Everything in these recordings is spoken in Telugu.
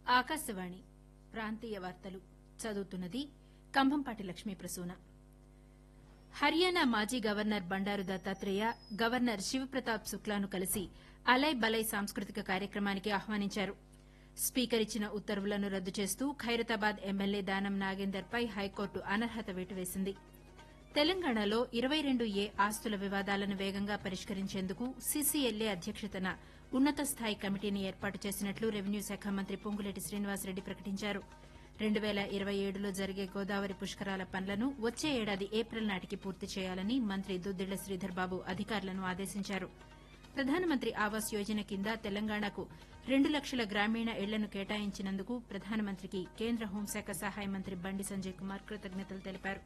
ఆకాశవాణి ప్రాంతీయ వార్తలు చదువుతున్నది కంభంపాటి లక్ష్మీ ప్రసూన హర్యానా మాజీ గవర్నర్ బండారు దత్తాత్రేయ గవర్నర్ శివప్రతాప్ శుక్లాను కలిసి అలై బలై సాంస్కృతిక కార్యక్రమానికి ఆహ్వానించారు స్పీకర్ ఇచ్చిన ఉత్తర్వులను రద్దు చేస్తూ ఖైరతాబాద్ ఎమ్మెల్యే దానం నాగేందర్పై హైకోర్టు అనర్హత వేటు వేసింది తెలంగాణలో ఇరవై రెండు ఏ ఆస్తుల వివాదాలను వేగంగా పరిష్కరించేందుకు సీసీఎల్ఏ అధ్యక్షతన ఉన్నత స్థాయి కమిటీని ఏర్పాటు చేసినట్లు రెవెన్యూ శాఖ మంత్రి పొంగులేటి శ్రీనివాసరెడ్డి ప్రకటించారు రెండు పేల ఇరవై ఏడులో జరిగే గోదావరి పుష్కరాల పనులను వచ్చే ఏడాది ఏప్రిల్ నాటికి పూర్తి చేయాలని మంత్రి దుద్దిళ్ల శ్రీధర్ బాబు అధికారులను ఆదేశించారు ప్రధానమంత్రి ఆవాస్ యోజన కింద తెలంగాణకు రెండు లక్షల గ్రామీణ ఇళ్లను కేటాయించినందుకు ప్రధానమంత్రికి కేంద్ర హోంశాఖ సహాయ మంత్రి బండి సంజయ్ కుమార్ కృతజ్ఞతలు తెలిపారు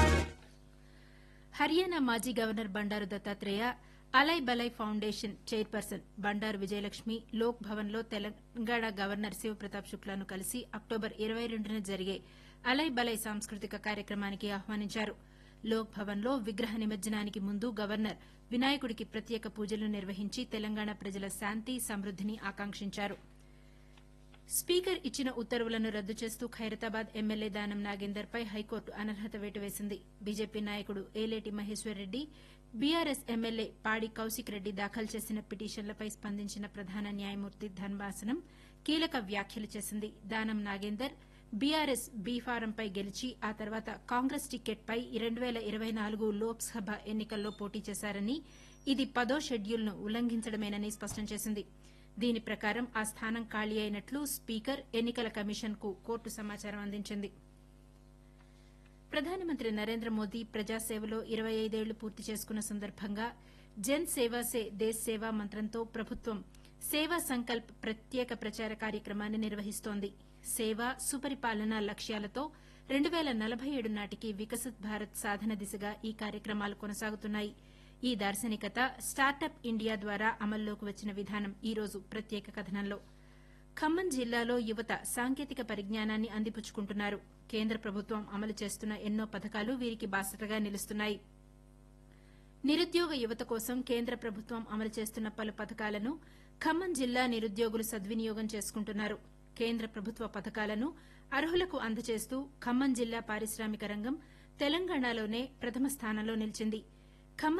హర్యానా మాజీ governor Bandaru Dattatreya Alai Balai foundation chairperson Bandaru Vijayalakshmi Lok భవన్లో తెలంగాణ గవర్నర్ శివప్రతాప్ శుక్లాను కలిసి అక్టోబర్ ఇరవై రెండున జరిగే అలై బలై సాంస్కృతిక కార్యక్రమానికి ఆహ్వానించారు లోక్ భవన్లో విగ్రహ నిమజ్జనానికి ముందు గవర్నర్ వినాయకుడికి ప్రత్యేక పూజలు నిర్వహించి తెలంగాణ ప్రజల శాంతి సమృద్దిని ఆకాంక్షించారు స్పీకర్ ఇచ్చిన ఉత్తర్వులను రద్దు చేస్తూ ఖైరతాబాద్ ఎమ్మెల్యే దానం నాగేందర్పై హైకోర్టు అనర్హత వేటు వేసింది బీజేపీ నాయకుడు ఏలేటి మహేశ్వర్రెడ్డి బీఆర్ఎస్ ఎమ్మెల్యే పాడి కౌశిక్ రెడ్డి దాఖలు చేసిన పిటిషన్లపై స్పందించిన ప్రధాన న్యాయమూర్తి ధర్మాసనం కీలక వ్యాఖ్యలు చేసింది దానం నాగేందర్ బీఆర్ఎస్ బీ ఫారంపై గెలిచి ఆ తర్వాత కాంగ్రెస్ టికెట్పై రెండు పేల ఇరవై నాలుగు లోక్సభ ఎన్నికల్లో పోటీ చేశారని ఇది పదో షెడ్యూల్ను ఉల్లంఘించడమేనని స్పష్టం చేసింది దీని ప్రకారం ఆ స్థానం ఖాళీ అయినట్లు స్పీకర్ ఎన్నికల కమిషన్కు కోర్టు సమాచారం అందించింది ప్రధానమంత్రి నరేంద్ర మోదీ ప్రజాసేవలో ఇరవై ఐదేళ్లు పూర్తి చేసుకున్న సందర్భంగా జన్ సేవా సే దేశ్ సేవా మంత్రంతో ప్రభుత్వం సేవా సంకల్ప్ ప్రత్యేక ప్రచార కార్యక్రమాన్ని నిర్వహిస్తోంది సేవ సుపరిపాలన లక్ష్యాలతో రెండు పేల నలభై ఏడు నాటికి వికసిత్ భారత్ సాధన దిశగా ఈ కార్యక్రమాలు కొనసాగుతున్నాయి ఈ దార్శనికత స్టార్టప్ ఇండియా ద్వారా అమల్లోకి వచ్చిన విధానం ఈ రోజు ప్రత్యేక కథనంలో ఖమ్మం జిల్లాలో యువత సాంకేతిక పరిజ్ఞానాన్ని అందిపుచ్చుకుంటున్నారు కేంద్ర ప్రభుత్వం అమలు చేస్తున్న ఎన్నో పథకాలు వీరికి బాసటగా నిలుస్తున్నాయి నిరుద్యోగ యువత కోసం కేంద్ర ప్రభుత్వం అమలు చేస్తున్న పలు పథకాలను ఖమ్మం జిల్లా నిరుద్యోగులు సద్వినియోగం చేసుకుంటున్నారు కేంద్ర ప్రభుత్వ పథకాలను అర్హులకు అందజేస్తూ ఖమ్మం జిల్లా పారిశ్రామిక రంగం తెలంగాణలోనే ప్రథమ స్థానంలో నిలిచింది